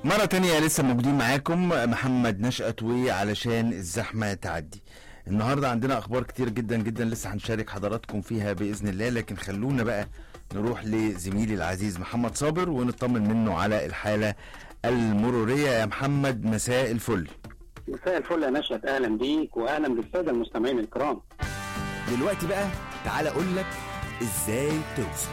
مرة تانية لسه موجودين معاكم محمد نشأت وعلشان الزحمة تعدي النهاردة عندنا أخبار كتير جدا جدا لسه هنشارك حضراتكم فيها بإذن الله لكن خلونا بقى نروح لزميلي العزيز محمد صابر ونطمن منه على الحالة المرورية يا محمد مساء الفل مساء الفل يا نشأت اهلا بيك واهلا بالساده المستمعين الكرام دلوقتي بقى تعالى اقول لك ازاي توصل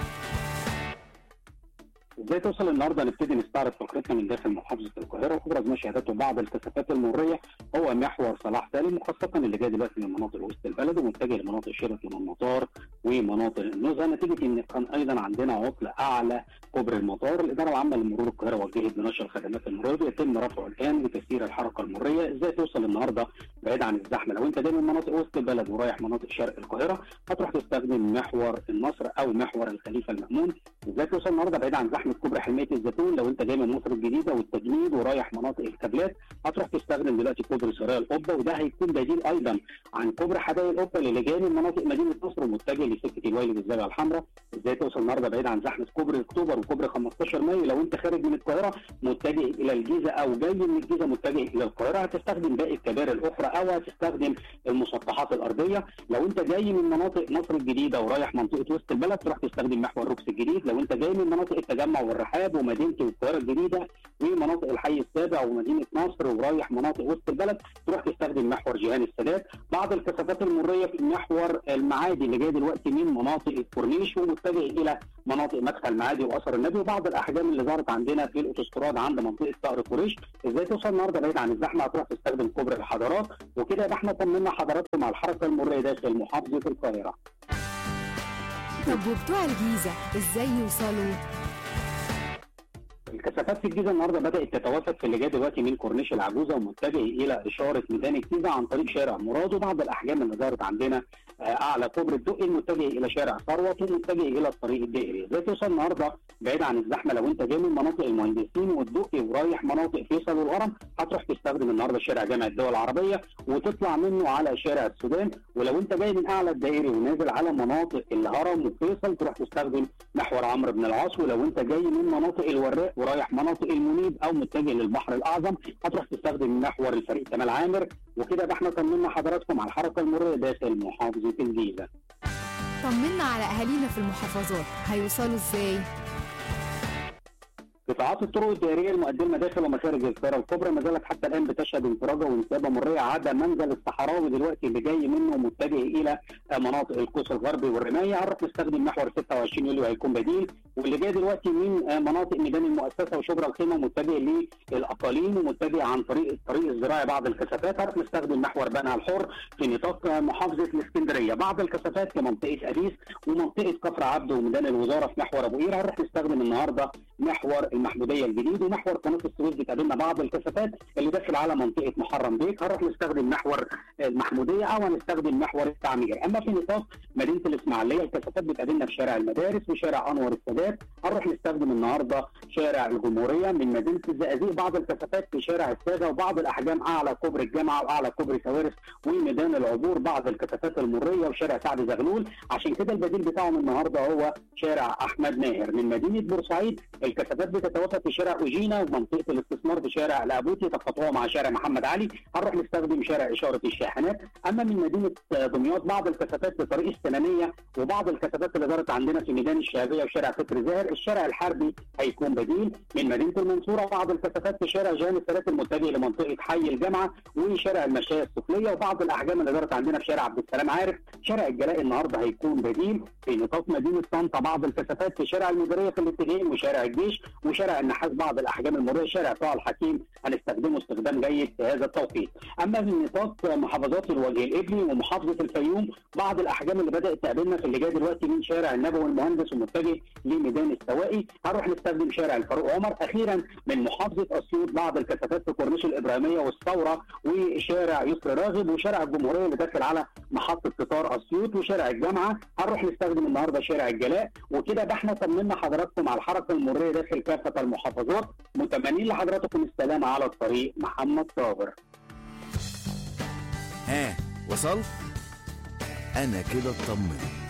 ازاي توصل النهارده نبتدي نستعرض فقرتنا من داخل محافظه القاهره وابرز ما شهدته بعض الكثافات المروريه هو محور صلاح سالم وخاصه اللي جاي دلوقتي من مناطق وسط البلد ومتجه لمناطق شيراتون المطار ومناطق النزهه نتيجه ان كان ايضا عندنا عطل اعلى كوبري المطار الاداره العامه لمرور القاهره وجهت بنشر الخدمات المروريه يتم رفعه الان لتسيير الحركه المروريه ازاي توصل النهارده بعيد عن الزحمه لو انت جاي من مناطق وسط البلد ورايح مناطق شرق القاهره هتروح تستخدم محور النصر او محور الخليفه المامون ازاي توصل النهارده بعيد عن زحمه كوبري حلميه الزيتون لو انت جاي من مصر الجديده والتجنيد ورايح مناطق الكابلات هتروح تستخدم دلوقتي كوبري سرايا القبه وده هيكون بديل ايضا عن كوبري حدائق القبه اللي جاي من مناطق مدينه نصر ومتجه لسكه الويلي بالزاويه الحمراء ازاي توصل النهارده بعيد عن زحمه كوبري اكتوبر وكوبري 15 مايو لو انت خارج من القاهره متجه الى الجيزه او جاي من الجيزه متجه الى القاهره هتستخدم باقي الكباري الاخرى او هتستخدم المسطحات الارضيه لو انت جاي من مناطق مصر الجديده ورايح منطقه وسط البلد تروح تستخدم محور روكس الجديد لو انت جاي من مناطق التجمع والرحاب ومدينه القاهره الجديده ومناطق الحي السابع ومدينه نصر ورايح مناطق وسط البلد تروح تستخدم محور جيهان السادات بعض الكثافات المريه في محور المعادي اللي جاي دلوقتي من مناطق الكورنيش ومتجه الى مناطق مدخل المعادي واثر النبي وبعض الاحجام اللي ظهرت عندنا في الاوتوستراد عند منطقه صقر قريش ازاي توصل النهارده بعيد عن الزحمه هتروح تستخدم كوبري الحضارات وكده يبقى احنا طمنا حضراتكم على الحركه المريه داخل محافظه القاهره طب وبتوع الجيزة ازاي يوصلوا؟ الكثافات في الجيزه النهارده بدات تتوافد في اللي جاي دلوقتي من كورنيش العجوزه ومتجه الى اشاره ميدان الجيزه عن طريق شارع مراد وبعض الاحجام اللي ظهرت عندنا آه، اعلى كوبري الدقي المتجه الى شارع ثروت ومتجه الى الطريق الدائري ازاي توصل النهارده بعيد عن الزحمه لو انت جاي من مناطق المهندسين والدقي ورايح مناطق فيصل والهرم هتروح تستخدم النهارده شارع جامع الدول العربيه وتطلع منه على شارع السودان ولو انت جاي من اعلى الدائري ونازل على مناطق الهرم وفيصل تروح تستخدم محور عمرو بن العاص ولو انت جاي من مناطق الوراق ورايح مناطق المنيب او متجه للبحر الاعظم هتروح تستخدم محور الفريق كمال عامر وكده يبقى احنا طمنا حضراتكم على الحركه المروريه داخل محافظه الجيزه طمنا على اهالينا في المحافظات هيوصلوا ازاي؟ قطاعات الطرق الدائريه المقدمه داخل ومخارج القاهره الكبرى ما زالت حتى الان بتشهد انفراجه وانسابه مريه عدا منزل الصحراوي دلوقتي اللي جاي منه متجه الى مناطق القوس الغربي والرمايه هنروح نستخدم محور 26 يوليو هيكون بديل واللي جاي دلوقتي من مناطق ميدان المؤسسه وشبرا الخيمه متجه للاقاليم ومتجه عن طريق الطريق الزراعي بعض الكثافات هنروح نستخدم محور بنها الحر في نطاق محافظه الاسكندريه بعض الكثافات في منطقه اديس ومنطقه كفر عبده وميدان الوزاره في محور ابو قير هنروح نستخدم النهارده محور المحموديه الجديد ومحور قناه السويس بتقابلنا بعض الكثافات اللي داخل على منطقه محرم بيك هنروح نستخدم محور المحموديه او هنستخدم محور التعمير اما في نطاق مدينه الاسماعيليه الكثافات بتقابلنا في شارع المدارس وشارع انور السادات هنروح نستخدم النهارده شارع الجمهوريه من مدينه الزقازيق بعض الكثافات في شارع الساده وبعض الاحجام اعلى كوبري الجامعه واعلى كوبري كوارث وميدان العبور بعض الكثافات المريه وشارع سعد زغلول عشان كده البديل بتاعهم النهارده هو شارع احمد ماهر من مدينه بورسعيد الكثافات بتتوافد في شارع اوجينا ومنطقه الاستثمار في شارع الابوتي تقاطعه مع شارع محمد علي هنروح نستخدم شارع اشاره الشاحنات اما من مدينه دمياط بعض الكثافات في طريق السنانيه وبعض الكثافات اللي دارت عندنا في ميدان الشهابيه وشارع فكر زاهر الشارع الحربي هيكون بديل من مدينه المنصوره بعض الكثافات في شارع جهان الثلاث المتجه لمنطقه حي الجامعه وشارع المشايه السفليه وبعض الاحجام اللي دارت عندنا في شارع عبد السلام عارف شارع الجلاء النهارده هيكون بديل في نطاق مدينه طنطا بعض الكثافات في شارع المديريه في الاتجاهين وشارع الجيش وشارع النحاس بعض الاحجام المريه شارع طه الحكيم هنستخدمه استخدام جيد في هذا التوقيت اما في نطاق محافظات الوجه الابلي ومحافظه الفيوم بعض الاحجام اللي بدات تقابلنا في اللي جاي دلوقتي من شارع النبوي المهندس ومتجه لميدان السواقي هنروح نستخدم شارع الفاروق عمر اخيرا من محافظه اسيوط بعض الكثافات في كورنيش الابراهيميه والثوره وشارع يسر راغب وشارع الجمهوريه اللي داخل على محطه قطار اسيوط وشارع الجامعه هنروح نستخدم النهارده شارع الجلاء وكده يبقى احنا طمنا حضراتكم على الحركه المريه داخل كافه المحافظات متمنين لحضراتكم السلامه على الطريق محمد صابر ها وصلت انا كده اطمنت